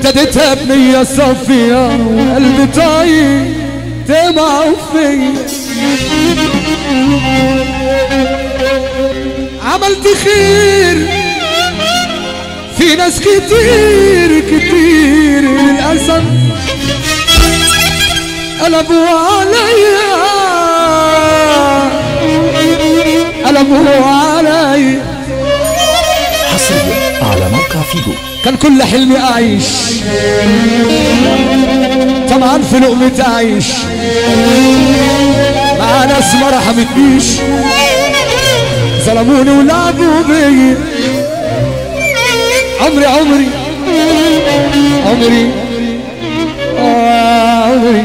ابتديتها بنية صافية قلبي طاير تمع فيا عملت خير في ناس كتير كتير للأسف قلبوا عليا قلبوا عليا حصريا على موقع فيجو كان كل حلمي أعيش طبعا في لقمة أعيش مع ناس ما رحمتنيش ظلموني ولعبوا بيا عمري عمري عمري آه، عمري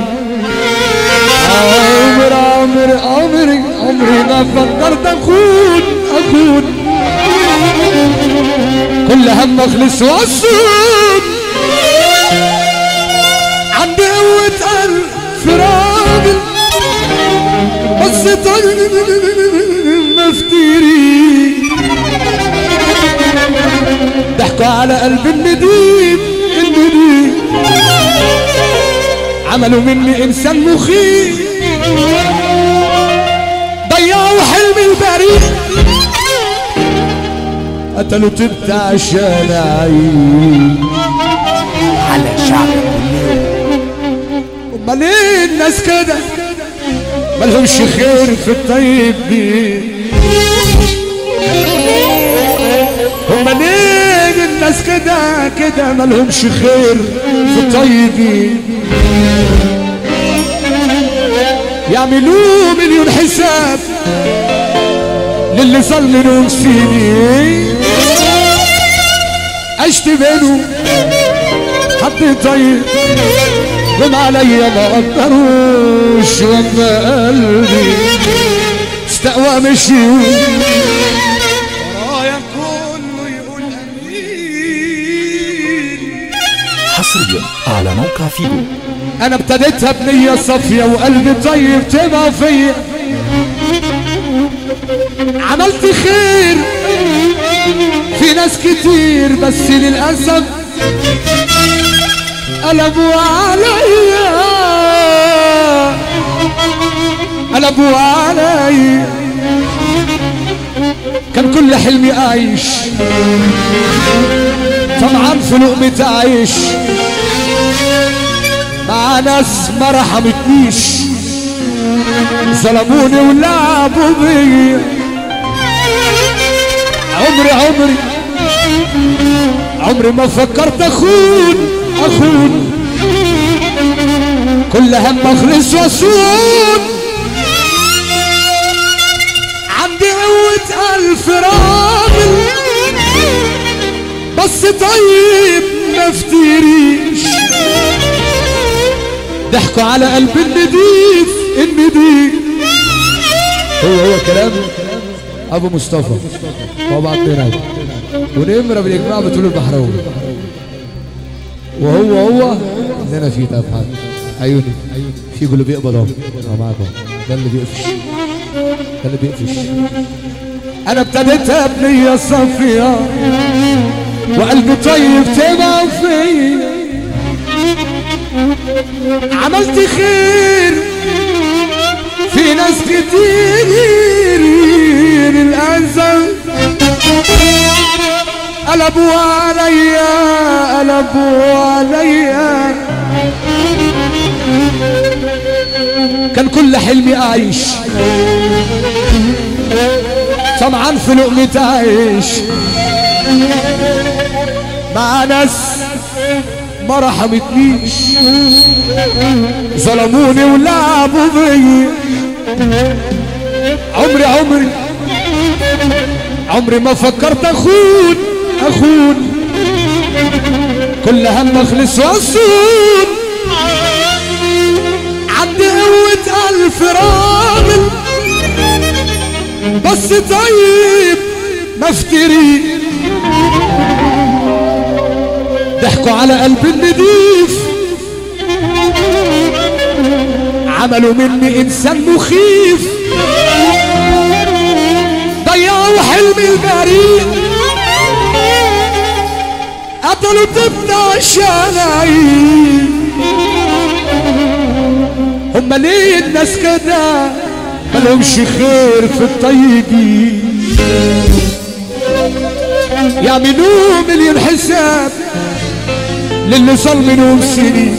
عمري عمري عمري عمري ما فكرت اخون اخون كل هم اخلص واصون عندي قوة ألف راجل بس طيب ما افتري ضحكوا على قلب النديم النديم عملوا مني انسان مخيف ضيعوا حلمي البريء قتلوا تبت عشان اعيش على شعب امال ليه الناس كده مالهمش خير في الطيب دي هما ليه الناس كده كده مالهمش خير في الطيبين يعملوا مليون حساب للي ظلموا سنين عشت بينه حد طيب هم عليا ما قدروش وما قلبي استقوى مشي ورايا كله يقول امين حصريا على موقع فيجو انا ابتديتها بنية صافية وقلبي طيب تبقى فيا عملت خير في ناس كتير بس للأسف قلبوا عليا قلبوا عليا كان كل حلمي أعيش طبعا في لقمة أعيش مع ناس ما رحمتنيش ظلموني ولعبوا بيا عمري عمري عمري ما فكرت اخون اخون كل هم اخلص واصون عندي قوة ألف راجل بس طيب ما افتريش ضحكوا على قلب النضيف النضيف هو هو كلام ابو مصطفى هو بعت لنا ده. ونمره بالاجماع بتقول البحراوي وهو هو عندنا في طبعا عيوني في اللي بيقبض اهو أهو معاك اهو ده اللي بيقفش ده اللي بيقفش انا ابتديتها بنية صافية وقلبي طيب تبع فيا عملت خير في ناس كتير للأسف قلبوا عليا قلبوا عليا كان كل حلمي أعيش طبعا في لقمة أعيش مع ناس ما رحمتنيش ظلموني ولعبوا بيا عمري عمري عمري ما فكرت اخون اخون كل هم اخلص واصون عندي قوة ألف راجل بس طيب ما افتري ضحكوا على قلب النضيف عملوا مني انسان مخيف ضيعوا حلمي البريء قتلوا تبنى عشان اعيش هم ليه الناس كده ملهمش خير في الطيبين يعملوا مليون حساب للي صار منهم سنين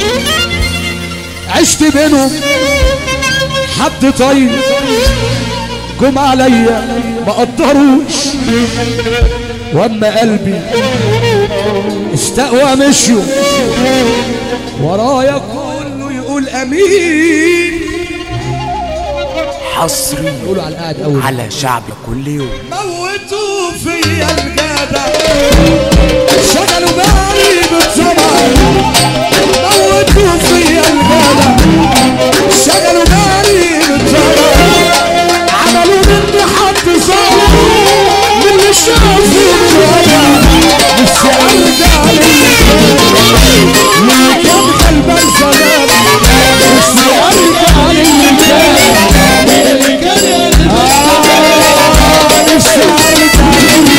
عشت بينهم حد طيب جم عليا ما قدروش واما قلبي استقوى مشيوا ورايا كله يقول امين حصري قولوا على القعد اول على شعب كل يوم موتوا فيا الجدع شغلوا بالي بالزمن موتوا فيا الجدع شغلوا بالي بالزمن عملوا مني حد ظالم من اللي شافوا الوجع نفسي ارجع للي كان غلبان زمان نفسي ارجع للي كان نفسي ارجع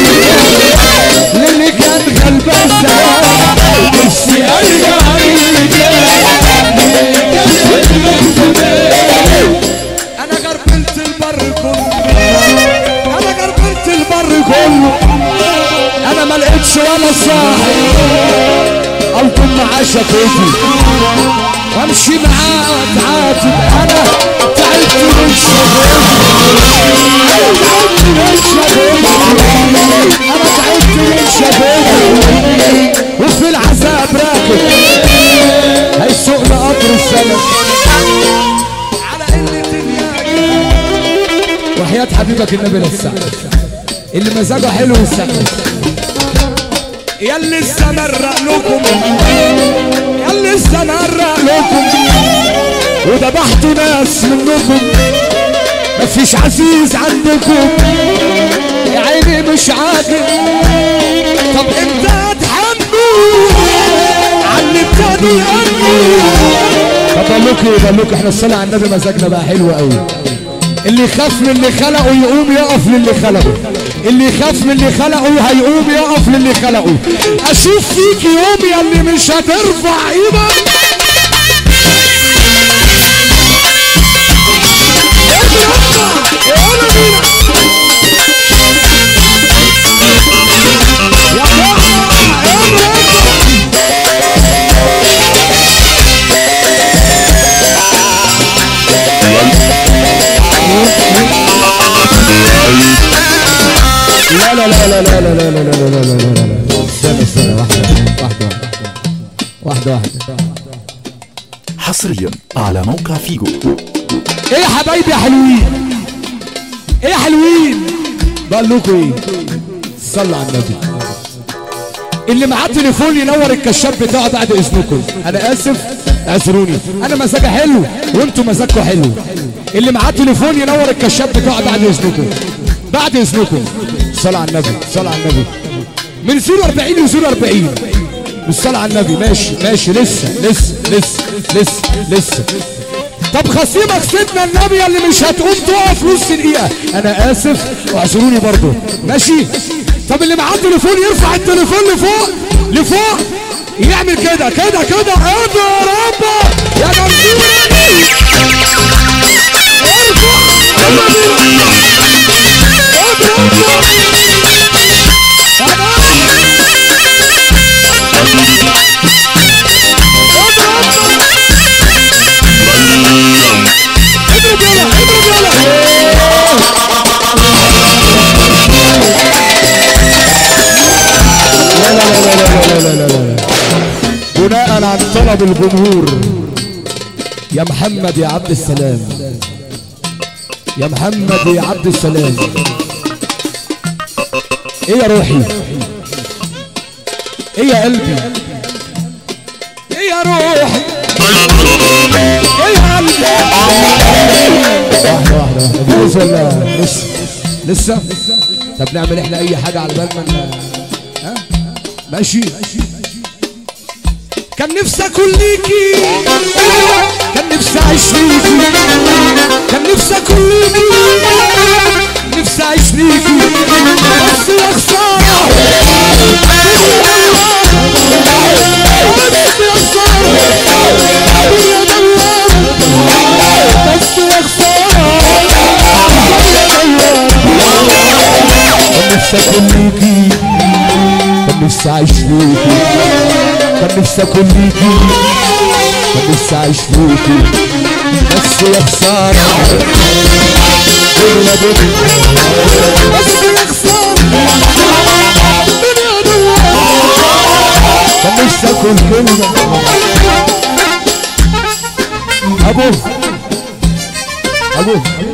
للي كان غلبان زمان نفسي ارجع للي كان انا غربلت البر كله انا غربلت البر كله انا ما لقيتش ولا صاحب الطم معاه شكوتي وامشي معاه واتعاتب انا تعبت من شكوتي انا تعبت من شكوتي انا تعبت من شكوتي وفي العذاب راكب هيسوقنا قطر السلام على قلة الياقة وحياة حبيبك النبي للسعد اللي مزاجه حلو والسقف ياللي استمر لكم ياللي استمر لكم وذبحتوا ناس منكم مفيش عزيز عندكم يا عيني مش عاجب طب انت هتحبوا على ابتدوا يقلوا طب بقول لكم ايه بقول لكم احنا الصلاه على النبي مزاجنا بقى حلو قوي اللي يخاف من اللي خلقه يقوم يقف للي خلقه اللي يخاف من اللي خلقه هيقوم يقف للي خلقه اشوف فيك يوم يا اللي مش هترفع ايدك اضرب يلا بينا يا جماعة، اضرب لا لا لا لا لا لا لا لا لا لا لا لا لا لا استنى استنى واحدة واحدة واحدة واحدة حصريا على موقع فيجو ايه يا حبايبي يا حلوين ايه يا حلوين بقول لكم ايه صلوا على النبي اللي معاه تليفون ينور الكشاف بتاعه بعد اذنكم انا اسف اعذروني انا مزاجي حلو وانتم مزاجكم حلو اللي معاه تليفون ينور الكشاف بتاعه بعد اذنكم بعد اذنكم صلى على النبي صلى على النبي من 040 ل 040 بالصلاة على النبي ماشي ماشي لسه لسه لسه لسه لسه طب خصيمك سيدنا النبي اللي مش هتقوم تقف نص دقيقة أنا آسف واعذروني برضه ماشي طب اللي معاه تليفون يرفع التليفون لفوق لفوق يعمل كده كده كده اضرب ربك يا جمهور اضرب يلا اضرب يلا لا لا لا لا لا لا لا لا بناء عن طلب الجمهور يا محمد يا عبد السلام يا محمد يا عبد السلام ايه يا روحي ايه يا قلبي ايه يا روحي ايه يا قلبي واحدة واحدة واحدة جاهز ولا لسه لسه طب نعمل احنا اي حاجة على بال ما ن- ها ماشي كان نفسي اكل ليكي كان نفسي اعيش ليكي كان نفسي اكل ليكي نفسي اعيش ليكي بس يا خساره بس يا كان نفسي اعيش ليكي كان نفسي اكون ليكي كان نفسي اعيش ليكي بس يا خسارة دنيا دنيا بس يا خسارة دنيا دنيا كان نفسي اكون كلمة ابوه ابوه